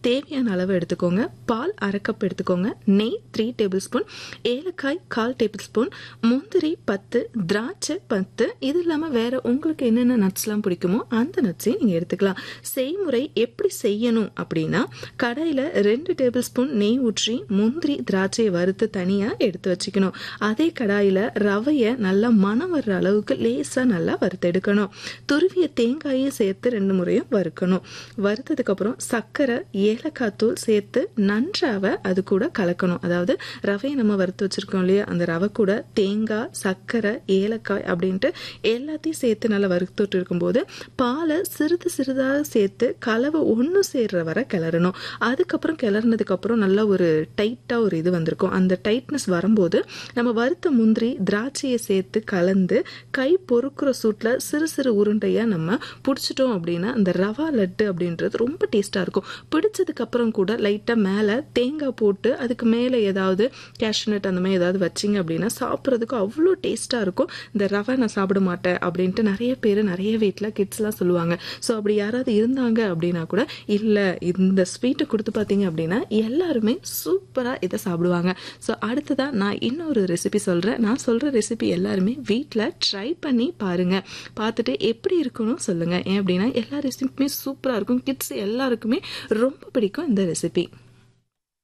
தேவையான அளவு எடுத்துக்கோங்க பால் அரை கப் எடுத்துக்கோங்க நெய் த்ரீ டேபிள் ஸ்பூன் ஏலக்காய் கால் டேபிள் ஸ்பூன் முந்திரி பத்து திராட்சை பத்து இது இல்லாமல் வேற உங்களுக்கு என்னென்ன நட்ஸ்லாம் பிடிக்குமோ அந்த நட்ஸையும் நீங்கள் எடுத்துக்கலாம் செய்முறை எப்படி செய்யணும் அப்படின்னா கடாயில் ரெண்டு டேபிள் ஸ்பூன் நெய் ஊற்றி முந்திரி திராட்சையை வறுத்து தனியாக எடுத்து வச்சுக்கணும் அதே கடாயில் ரவையை நல்லா மனம் வர்ற அளவுக்கு லேசாக நல்லா வறுத்தெடுக்கணும் துருவிய தேங்காயை சேர்த்து ரெண்டு முறையும் வறுக்கணும் வறுத்ததுக்கப்புறம் சர்க்கரை ஏலக்காய் தூள் சேர்த்து நன்றாக அது கூட கலக்கணும் அதாவது ரவையை நம்ம வறுத்து வச்சிருக்கோம் இல்லையா அந்த ரவை கூட தேங்காய் சர்க்கரை ஏலக்காய் அப்படின்ட்டு எல்லாத்தையும் சேர்த்து நல்லா வறுத்துட்டு இருக்கும்போது பாலை சிறிது சிறிதாக சேர்த்து கலவை ஒன்று சேர்ற வரை கிளறணும் அதுக்கப்புறம் கிளறினதுக்கப்புறம் நல்லா ஒரு டைட்டாக ஒரு இது வந்திருக்கும் அந்த டைட்னஸ் வரும்போது நம்ம வறுத்த முந்திரி திராட்சையை சேர்த்து கலந்து கை பொறுக்கிற சூட்டில் சிறு சிறு உருண்டையாக நம்ம பிடிச்சிட்டோம் அப்படின்னா அந்த ரவா லட்டு அப்படின்றது ரொம்ப டேஸ்ட்டாக இருக்கும் பிடிச்சதுக்கு அப்புறம் கூட லைட்டாக மேலே தேங்காய் போட்டு அதுக்கு மேலே ஏதாவது கேஷ்நட் அந்த மாதிரி ஏதாவது வச்சிங்க அப்படின்னா சாப்பிட்றதுக்கு அவ்வளோ டேஸ்ட்டாக இருக்கும் இந்த ரவை நான் சாப்பிட மாட்டேன் அப்படின்ட்டு நிறைய பேர் நிறைய வீட்டில் கிட்ஸ்லாம் சொல்லுவாங்க ஸோ அப்படி யாராவது இருந்தாங்க அப்படின்னா கூட இல்லை இந்த ஸ்வீட்டை கொடுத்து பார்த்தீங்க அப்படின்னா எல்லாருமே சூப்பராக இதை சாப்பிடுவாங்க ஸோ அடுத்ததாக நான் இன்னொரு ரெசிபி சொல்கிறேன் நான் சொல்கிற ரெசிபி எல்லாருமே வீட்டில் ட்ரை பண்ணி பாருங்கள் பார்த்துட்டு எப்படி இருக்குன்னு சொல்லுங்கள் ஏன் அப்படின்னா எல்லா ரெசிபியுமே சூப்பராக இருக்கும் கிட்ஸ் எல்லாருக்குமே ரொம்ப பிடிக்கும் இந்த ரெசிபி